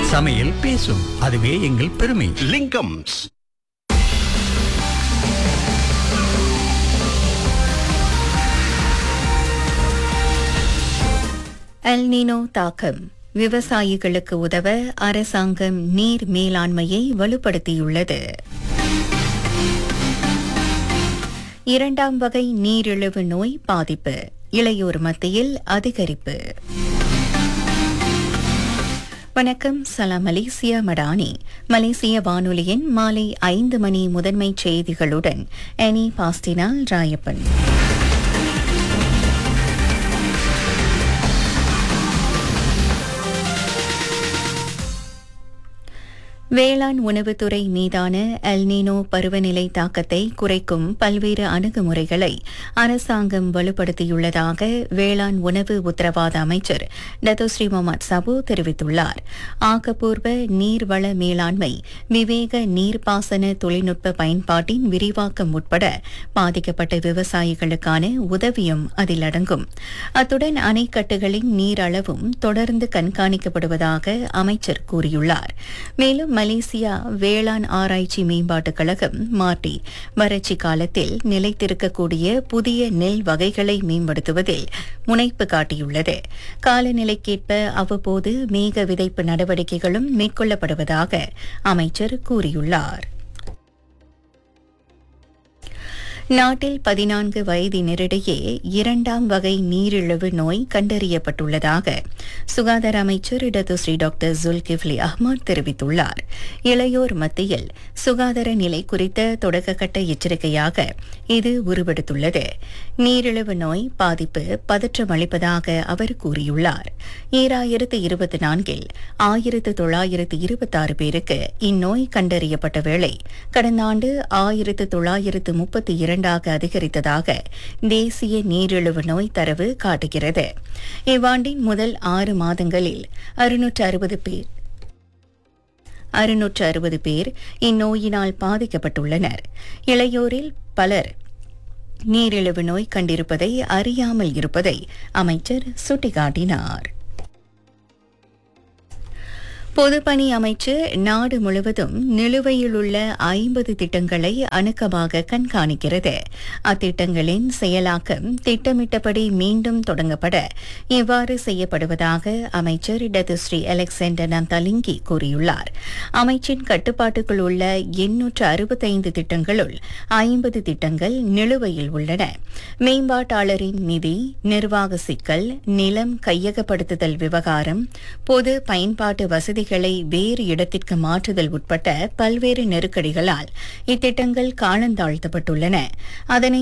சமையல் பேசும் அதுவே எங்கள் பெருமை லிங்கம்ஸ் எல் நீனோ தாக்கம் விவசாயிகளுக்கு உதவ அரசாங்கம் நீர் மேலாண்மையை வலுப்படுத்தியுள்ளது இரண்டாம் வகை நீரிழிவு நோய் பாதிப்பு இளையோர் மத்தியில் அதிகரிப்பு வணக்கம் சலாம் மலேசியா மடானி மலேசிய வானொலியின் மாலை ஐந்து மணி முதன்மைச் செய்திகளுடன் எனி பாஸ்டினால் ராயப்பன் வேளாண் உணவுத்துறை மீதான எல்னினோ பருவநிலை தாக்கத்தை குறைக்கும் பல்வேறு அணுகுமுறைகளை அரசாங்கம் வலுப்படுத்தியுள்ளதாக வேளாண் உணவு உத்தரவாத அமைச்சர் டத்தோஸ்ரீ முகமது சபு தெரிவித்துள்ளார் ஆக்கப்பூர்வ நீர்வள மேலாண்மை விவேக நீர்ப்பாசன தொழில்நுட்ப பயன்பாட்டின் விரிவாக்கம் உட்பட பாதிக்கப்பட்ட விவசாயிகளுக்கான உதவியும் அதில் அடங்கும் அத்துடன் அணைக்கட்டுகளின் நீர் அளவும் தொடர்ந்து கண்காணிக்கப்படுவதாக அமைச்சர் கூறியுள்ளார் மேலும் மலேசியா வேளாண் ஆராய்ச்சி மேம்பாட்டுக் கழகம் மாட்டி வறட்சி காலத்தில் நிலைத்திருக்கக்கூடிய புதிய நெல் வகைகளை மேம்படுத்துவதில் முனைப்பு காட்டியுள்ளது காலநிலைக்கேற்ப அவ்வப்போது மேக விதைப்பு நடவடிக்கைகளும் மேற்கொள்ளப்படுவதாக அமைச்சர் கூறியுள்ளார் நாட்டில் பதினான்கு வயதினரிடையே இரண்டாம் வகை நீரிழிவு நோய் கண்டறியப்பட்டுள்ளதாக சுகாதார அமைச்சர் இடதுஸ்ரீ டாக்டர் ஜுல்கிஃப்லி அஹ்மத் தெரிவித்துள்ளார் இளையோர் மத்தியில் சுகாதார நிலை குறித்த தொடக்கக்கட்ட எச்சரிக்கையாக இது உருவெடுத்துள்ளது நீரிழிவு நோய் பாதிப்பு பதற்றம் அளிப்பதாக அவர் கூறியுள்ளார் ஈராயிரத்து இருபத்தி நான்கில் ஆயிரத்து தொள்ளாயிரத்து இருபத்தாறு பேருக்கு இந்நோய் கண்டறியப்பட்ட வேளை கடந்த ஆண்டு ஆயிரத்து தொள்ளாயிரத்து முப்பத்தி இரண்டாக அதிகரித்ததாக தேசிய நீரிழிவு நோய் தரவு காட்டுகிறது இவ்வாண்டின் முதல் ஆறு மாதங்களில் அறுநூற்று அறுபது பேர் அறுநூற்று அறுபது பேர் இந்நோயினால் பாதிக்கப்பட்டுள்ளனர் இளையோரில் பலர் நீரிழிவு நோய் கண்டிருப்பதை அறியாமல் இருப்பதை அமைச்சர் சுட்டிக்காட்டினார் பொதுப்பணி அமைச்சு நாடு முழுவதும் நிலுவையில் உள்ள ஐம்பது திட்டங்களை அணுக்கமாக கண்காணிக்கிறது அத்திட்டங்களின் செயலாக்கம் திட்டமிட்டபடி மீண்டும் தொடங்கப்பட இவ்வாறு செய்யப்படுவதாக அமைச்சர் டத்துஸ்ரீ அலெக்சாண்டர் நந்தலிங்கி கூறியுள்ளார் அமைச்சின் கட்டுப்பாட்டுக்குள் உள்ள எண்ணூற்று அறுபத்தைந்து திட்டங்களுள் ஐம்பது திட்டங்கள் நிலுவையில் உள்ளன மேம்பாட்டாளரின் நிதி நிர்வாக சிக்கல் நிலம் கையகப்படுத்துதல் விவகாரம் பொது பயன்பாட்டு வசதிகளை வேறு இடத்திற்கு மாற்றுதல் உட்பட்ட பல்வேறு நெருக்கடிகளால் இத்திட்டங்கள் காலந்தாழ்த்தப்பட்டுள்ளன அதனை